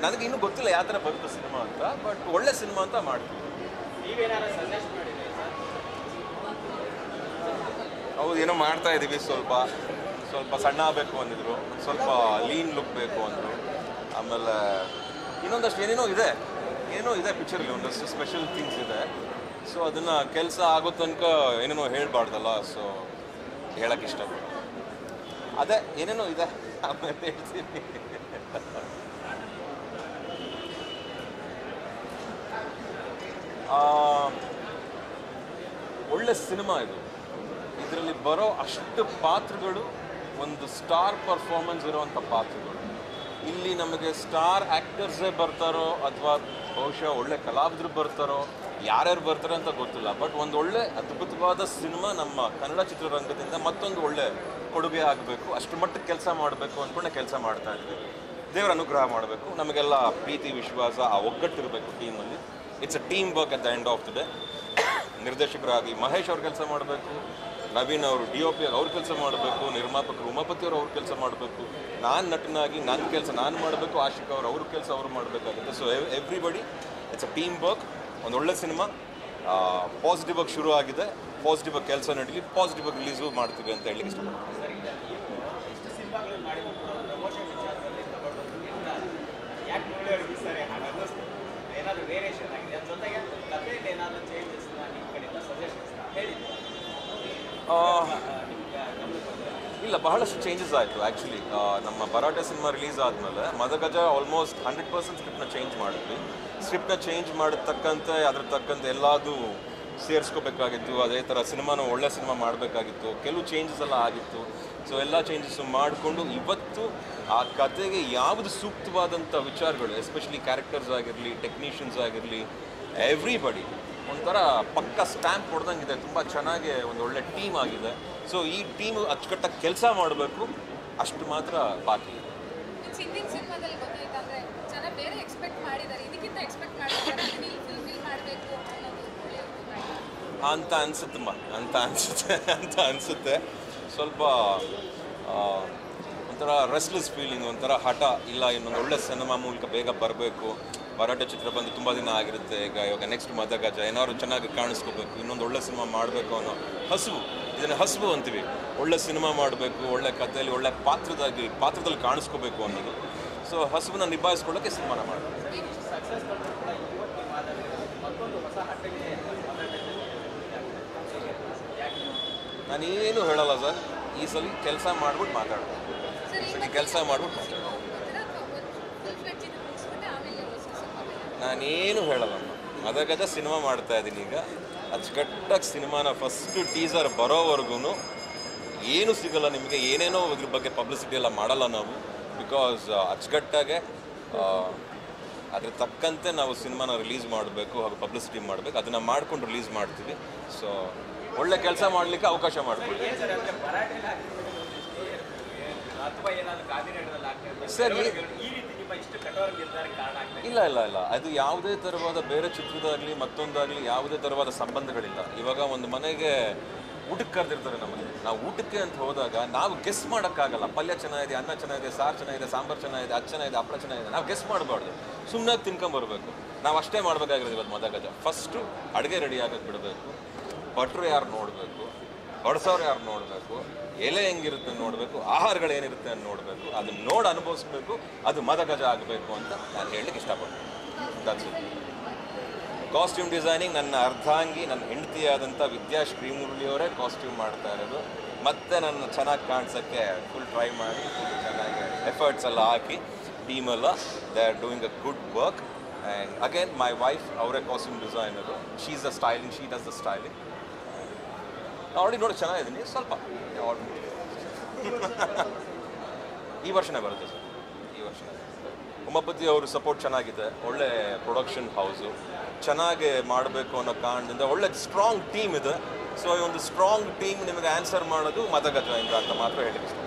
ನನಗೆ ಇನ್ನೂ ಗೊತ್ತಿಲ್ಲ ಯಾವ ಥರ ಬರುತ್ತೆ ಸಿನಿಮಾ ಅಂತ ಬಟ್ ಒಳ್ಳೆ ಸಿನಿಮಾ ಅಂತ ಮಾಡ್ತೀವಿ ನೀವೇನಾದ್ರು ಸಜೆಸ್ಟ್ ಮಾಡಿದ್ರೆ ಸರ್ ಹೌದು ಏನೋ ಮಾಡ್ತಾ ಇದ್ದೀವಿ ಸ್ವಲ್ಪ ಸ್ವಲ್ಪ ಸಣ್ಣ ಆಗಬೇಕು ಅಂದಿದ್ರು ಒಂದ್ ಸ್ವಲ್ಪ ಲೀನ್ ಲುಕ್ ಬೇಕು ಅಂದರು ಆಮೇಲೆ ಇನ್ನೊಂದಷ್ಟು ಏನೇನೋ ಇದೆ ಏನೋ ಇದೆ ಪಿಕ್ಚರಲ್ಲಿ ಒಂದಷ್ಟು ಸ್ಪೆಷಲ್ ಥಿಂಗ್ಸ್ ಇದೆ ಸೊ ಅದನ್ನು ಕೆಲಸ ಆಗೋ ತನಕ ಏನೇನೋ ಹೇಳ್ಬಾರ್ದಲ್ಲ ಸೊ ಹೇಳಕ್ಕೆ ಇಷ್ಟಪಡ್ತೀನಿ ಅದೇ ಏನೇನೋ ಇದೆ ಆಮೇಲೆ ಹೇಳ್ತೀನಿ ಆ, ಒಳ್ಳೆ ಸಿನಿಮಾ ಇದು ಇದರಲ್ಲಿ ಬರೋ ಅಷ್ಟು ಪಾತ್ರಗಳು ಒಂದು ಸ್ಟಾರ್ ಪರ್ಫಾರ್ಮೆನ್ಸ್ ಇರುವಂಥ ಪಾತ್ರಗಳು ಇಲ್ಲಿ ನಮಗೆ ಸ್ಟಾರ್ ಆ್ಯಕ್ಟರ್ಸೇ ಬರ್ತಾರೋ ಅಥವಾ ಬಹುಶಃ ಒಳ್ಳೆ ಕಲಾವಿದರು ಬರ್ತಾರೋ ಯಾರ್ಯಾರು ಬರ್ತಾರೆ ಅಂತ ಗೊತ್ತಿಲ್ಲ ಬಟ್ ಒಂದು ಒಳ್ಳೆ ಅದ್ಭುತವಾದ ಸಿನಿಮಾ ನಮ್ಮ ಕನ್ನಡ ಚಿತ್ರರಂಗದಿಂದ ಮತ್ತೊಂದು ಒಳ್ಳೆ ಕೊಡುಗೆ ಆಗಬೇಕು ಅಷ್ಟು ಮಟ್ಟಕ್ಕೆ ಕೆಲಸ ಮಾಡಬೇಕು ಅಂದ್ಕೊಂಡೆ ಕೆಲಸ ಮಾಡ್ತಾ ಇದ್ವಿ ದೇವರ ಅನುಗ್ರಹ ಮಾಡಬೇಕು ನಮಗೆಲ್ಲ ಪ್ರೀತಿ ವಿಶ್ವಾಸ ಆ ಒಗ್ಗಟ್ಟಿರಬೇಕು ಟೀಮಲ್ಲಿ it's a team work at the end of the day ನಿರ್ದೇಶಕರಾಗಿ ಮಹೇಶ್ ಅವ್ರ ಕೆಲಸ ಮಾಡಬೇಕು ನವೀನ್ ಅವರು ಡಿ ಒ ಪಿ ಅವ್ರ ಕೆಲಸ ಮಾಡಬೇಕು ನಿರ್ಮಾಪಕರು ಉಮಾಪತಿ ಅವರು ಅವ್ರ ಕೆಲಸ ಮಾಡಬೇಕು ನಾನು ನಟನಾಗಿ ನನ್ನ ಕೆಲಸ ನಾನು ಮಾಡಬೇಕು ಆಶಿಕ್ ಅವರು ಅವ್ರ ಕೆಲಸ ಅವರು ಮಾಡಬೇಕಾಗುತ್ತೆ so everybody it's a team work ಒಂದು ಒಳ್ಳೆ ಸಿನಿಮಾ ಪಾಸಿಟಿವ್ ಆಗಿ ಶುರು ಆಗಿದೆ ಪಾಸಿಟಿವ್ ಆಗಿ ಕೆಲಸ ನಡೀಲಿ ಪಾಸಿಟಿವ್ ಆಗಿ ರಿಲೀಸು ಮಾಡ್ತೀವಿ ಅಂತ ಹೇಳಲಿಕ್ಕೆ ಇಷ್ಟಪಡ್ತೀನಿ ಸರ್ ಈಗ ನೀವು ಇಷ್ಟು ಸಿನಿಮಾಗಳು ಮಾಡಿದ್ರು ಪ್ರಮೋಷನ್ ವಿಚಾರದಲ್ಲಿ ತಗೊಂಡು ಯಾಕೆ ಮುಳ್ಳು ಸರಿ ಹಾಗಾದ್ರೆ ಏನಾದರೂ ವೇರಿಯೇಷನ್ ಆಗಿದೆ ಅದ್ರ ಜೊತೆಗೆ ಕಥೆಯಲ್ಲಿ ಏನಾದರೂ ಚೇಂಜಸ್ ನಿಮ್ಮ ಕಡೆಯಿಂದ ಸಜೆಷನ್ಸ್ ಹೇಳಿದ್ದೆ ಆ, ನಿಮ್ಗೆ ಗಮನಕ್ಕೆ ಬಂದರೆ ಇಲ್ಲ ಬಹಳಷ್ಟು ಚೇಂಜಸ್ ಆಯಿತು ಆ್ಯಕ್ಚುಲಿ ನಮ್ಮ ಭರಾಟೆ ಸಿನಿಮಾ ರಿಲೀಸ್ ಆದಮೇಲೆ ಮದಗಜ ಆಲ್ಮೋಸ್ಟ್ ಹಂಡ್ರೆಡ್ ಪರ್ಸೆಂಟ್ ಸ್ಕ್ರಿಪ್ಟ್ನ ಚೇಂಜ್ ಮಾಡಿದ್ವಿ ಸ್ಕ್ರಿಪ್ಟ್ನ ಚೇಂಜ್ ಮಾಡಿದ ತಕ್ಕಂತೆ ಅದ್ರ ತಕ್ಕಂತೆ ಎಲ್ಲದೂ ಸೇರಿಸ್ಕೋಬೇಕಾಗಿತ್ತು ಅದೇ ಥರ ಸಿನಿಮಾನ ಒಳ್ಳೆ ಸಿನಿಮಾ ಮಾಡಬೇಕಾಗಿತ್ತು ಕೆಲವು ಚೇಂಜಸ್ ಎಲ್ಲ ಆಗಿತ್ತು ಸೊ ಎಲ್ಲ ಚೇಂಜಸ್ಸು ಮಾಡಿಕೊಂಡು ಇವತ್ತು ಆ ಕತೆಗೆ ಯಾವುದು ಸೂಕ್ತವಾದಂಥ ವಿಚಾರಗಳು ಎಸ್ಪೆಷಲಿ ಕ್ಯಾರೆಕ್ಟರ್ಸ್ ಆಗಿರಲಿ ಟೆಕ್ನಿಷಿಯನ್ಸ್ ಆಗಿರಲಿ ಎವ್ರಿಬಡಿ ಒಂಥರ ಪಕ್ಕ ಸ್ಟ್ಯಾಂಪ್ ಹೊಡೆದಂಗಿದೆ ತುಂಬ ಚೆನ್ನಾಗಿ ಒಂದು ಒಳ್ಳೆ ಟೀಮ್ ಆಗಿದೆ ಸೊ ಈ ಟೀಮ್ ಅಚ್ಚುಕಟ್ಟಾಗಿ ಕೆಲಸ ಮಾಡಬೇಕು ಅಷ್ಟು ಮಾತ್ರ ಬಾಕಿ ಇದೆ ಮೀನ್ಸ್ ಹಿಂದಿನ ಸಿನಿಮಾದಲ್ಲಿ ಗೊತ್ತಾಯ್ತು ಅಂದ್ರೆ ಜನ ಬೇರೆ ಎಕ್ಸ್ಪೆಕ್ಟ್ ಮಾಡಿದ್ದಾರೆ ಇದಕ್ಕಿಂತ ಎಕ್ಸ್ಪೆಕ್ಟ್ ಮಾಡಿದ್ದಾರೆ ಅದನ್ನ ಇಲ್ಲಿ ಫುಲ್ಫಿಲ್ ಮಾಡಬೇಕು ಅನ್ನೋದು ಒಳ್ಳೆಯದು ಮಾಡಿ ಅಂತ ಅನ್ಸುತ್ತಮ್ಮ ಅಂತ ಅನ್ಸುತ್ತೆ ಅಂತ ಅನಿಸುತ್ತೆ ಸ್ವಲ್ಪ ಆ, ಒಂಥರ ರೆಸ್ಟ್ಲೆಸ್ ಫೀಲಿಂಗ್ ಒಂಥರ ಹಠ ಇಲ್ಲ ಇನ್ನೊಂದು ಒಳ್ಳೆ ಸಿನಿಮಾ ಮೂಲಕ ಬೇಗ ಬರಬೇಕು ಭರಾಟೆ ಚಿತ್ರ ಬಂದು ತುಂಬ ದಿನ ಆಗಿರುತ್ತೆ ಈಗ ಇವಾಗ ನೆಕ್ಸ್ಟ್ ಮದಗಜ ಏನಾದ್ರು ಚೆನ್ನಾಗಿ ಕಾಣಿಸ್ಕೋಬೇಕು ಇನ್ನೊಂದು ಒಳ್ಳೆ ಸಿನಿಮಾ ಮಾಡಬೇಕು ಅನ್ನೋ ಹಸಿವು ಇದನ್ನು ಹಸಿವು ಅಂತೀವಿ ಒಳ್ಳೆ ಸಿನಿಮಾ ಮಾಡಬೇಕು ಒಳ್ಳೆ ಕಥೆಯಲ್ಲಿ ಒಳ್ಳೆ ಪಾತ್ರದಾಗಿ ಪಾತ್ರದಲ್ಲಿ ಕಾಣಿಸ್ಕೋಬೇಕು ಅನ್ನೋದು ಸೊ ಹಸಿವನ್ನ ನಿಭಾಯಿಸ್ಕೊಳ್ಳೋಕ್ಕೆ ಸಿನಿಮಾನ ಮಾಡಬೇಕು ಸಕ್ಸಸ್ ಕಂಡ್ರು ಕೂಡ ಇವತ್ತು ನೀವು ಮಾತಾಡಿದ್ರೆ ಮತ್ತೊಂದು ಹೊಸ ಹಟ್ಟಿಗೆ ಯಾಕೆ ನಾನೇನು ಹೇಳಲ್ಲ ಸರ್ ಈ ಸಲ ಕೆಲಸ ಮಾಡ್ಬಿಟ್ಟು ಮಾತಾಡ್ಬೇಕು ಸರ್ ಈ ಸಲ ಕೆಲಸ ಮಾಡ್ಬಿಟ್ಟು ಮಾತಾಡ್ಬೇಕು ಫುಲ್ ಫ್ಲೆಡ್ಜ್ ಇದು ಮುಗಿಸ್ಬಿಟ್ಟು ಆಮೇಲೆ ಹೊಸ ಸಿನಿಮಾ ನಾನೇನು ಹೇಳಲ್ಲಮ್ಮ ಮದಗಜ ಸಿನಿಮಾ ಮಾಡ್ತಾ ಇದ್ದೀನಿ ಈಗ ಅಚ್ಚುಕಟ್ಟಾಗಿ ಸಿನಿಮಾನ ಫಸ್ಟು ಟೀಸರ್ ಬರೋವರೆಗೂ ಏನು ಸಿಗಲ್ಲ ನಿಮಗೆ ಏನೇನೋ ಇದ್ರ ಬಗ್ಗೆ ಪಬ್ಲಿಸಿಟಿ ಎಲ್ಲ ಮಾಡಲ್ಲ ನಾವು ಬಿಕಾಸ್ ಅಚ್ಚುಕಟ್ಟಾಗೆ ಆ, ಅದ್ರ ತಕ್ಕಂತೆ ನಾವು ಸಿನಿಮಾನ ರಿಲೀಸ್ ಮಾಡಬೇಕು ಹಾಗೂ ಪಬ್ಲಿಸಿಟಿ ಮಾಡಬೇಕು ಅದನ್ನು ಮಾಡ್ಕೊಂಡು ರಿಲೀಸ್ ಮಾಡ್ತೀವಿ ಸೊ ಒಳ್ಳೆ ಕೆಲಸ ಮಾಡಲಿಕ್ಕೆ ಅವಕಾಶ ಮಾಡಿಕೊಡಿ ಏನ್ ಸರ್ ಅಂದ್ರೆ ಪರಾಟೆಲ್ಲ ಅಥವಾ ಏನಾದ್ರು ಗಾಂಧಿನಗರದಲ್ಲಿ ಆಗ್ತಾ ಇದೆ ಸರ್, ಈ- ಈ ರೀತಿ ನಿಮ್ಮ ಇಷ್ಟು ಕಠೋರ ನಿರ್ಧಾರಕ್ಕೆ ಕಾರಣ ಆಗ್ತಾ ಇದೆ ಇಲ್ಲ ಇಲ್ಲ ಇಲ್ಲ ಅದು ಯಾವುದೇ ಥರವಾದ ಬೇರೆ ಚಿತ್ರದಾಗಲಿ ಮತ್ತೊಂದಾಗಲಿ ಯಾವುದೇ ಥರವಾದ ಸಂಬಂಧಗಳಿಲ್ಲ ಇವಾಗ ಒಂದು ಮನೆಗೆ ಊಟಕ್ಕೆ ಕರೆದಿರ್ತಾರೆ ನಮಗೆ ನಾವು ಊಟಕ್ಕೆ ಅಂತ ಹೋದಾಗ ನಾವು ಗೆಸ್ ಮಾಡೋಕ್ಕಾಗಲ್ಲ ಪಲ್ಯ ಚೆನ್ನಾಗಿದೆ ಅನ್ನ ಚೆನ್ನಾಗಿದೆ ಸಾರು ಚೆನ್ನಾಗಿದೆ ಸಾಂಬಾರು ಚೆನ್ನಾಗಿದೆ ಅದು ಚೆನ್ನಾಗಿದೆ ಹಪ್ಪಳ ಚೆನ್ನಾಗಿದೆ ನಾವು ಗೆಸ್ ಮಾಡಬಾರ್ದು ಸುಮ್ಮನೆ ತಿನ್ಕೊಂಬರ್ಬೇಕು ನಾವು ಅಷ್ಟೇ ಮಾಡಬೇಕಾಗಿರೋದು ಇವತ್ತು ಮದಗಜ ಫಸ್ಟು ಅಡುಗೆ ರೆಡಿ ಆಗಕ್ಕೆ ಬಿಡಬೇಕು ಭಟ್ರು ಯಾರು ನೋಡಬೇಕು ಬಡ್ಸೋರು ಯಾರು ನೋಡಬೇಕು ಎಲೆ ಹೆಂಗಿರುತ್ತೆ ನೋಡಬೇಕು ಆಹಾರಗಳು ಏನಿರುತ್ತೆ ಅಂತ ನೋಡಬೇಕು ಅದನ್ನ ನೋಡಿ ಅನುಭವಿಸ್ಬೇಕು ಅದು ಮದಗಜ ಆಗಬೇಕು ಅಂತ ನಾನು ಹೇಳಲಿಕ್ಕೆ ಇಷ್ಟಪಡ್ತೀನಿ ದಟ್ಸ್ ಇಟ್ ಕಾಸ್ಟ್ಯೂಮ್ ಡಿಸೈನಿಂಗ್ ನನ್ನ ಅರ್ಧಾಂಗಿ ನನ್ನ ಹೆಂಡತಿಯಾದಂಥ ವಿದ್ಯಾ ಶ್ರೀಮುರಳಿಯವರೇ ಕಾಸ್ಟ್ಯೂಮ್ ಮಾಡ್ತಾ ಇರೋದು ಮತ್ತೆ ನನ್ನ ಚೆನ್ನಾಗಿ ಕಾಣಿಸೋಕ್ಕೆ ಫುಲ್ ಟ್ರೈ ಮಾಡಿ ಫುಲ್ ಚೆನ್ನಾಗಿ ಎಫರ್ಟ್ಸ್ ಎಲ್ಲ ಹಾಕಿ ಟೀಮೆಲ್ಲ they are doing a good work and again my wife ಅವರೇ costume designer she's the styling she does the styling already ನೋಡಿ ಚೆನ್ನಾಗಿದ್ದೀನಿ ಸ್ವಲ್ಪ ಈ ವರ್ಷನೇ ಬರುತ್ತೆ ಸರ್ ಈ ವರ್ಷನೇ ಉಮಾಪತಿ ಅವರು ಸಪೋರ್ಟ್ ಚೆನ್ನಾಗಿದೆ ಒಳ್ಳೆ ಪ್ರೊಡಕ್ಷನ್ ಹೌಸು ಚೆನ್ನಾಗಿ ಮಾಡಬೇಕು ಅನ್ನೋ ಕಾರಣದಿಂದ ಒಳ್ಳೆ ಸ್ಟ್ರಾಂಗ್ ಟೀಮ್ ಇದೆ ಸೊ ಈ ಒಂದು ಸ್ಟ್ರಾಂಗ್ ಟೀಮ್ ನಿಮಗೆ ಆನ್ಸರ್ ಮಾಡೋದು ಮತಗಜ ಇಂದ ಅಂತ ಮಾತ್ರ ಹೇಳಿಕ್ಕೆ ಇಷ್ಟ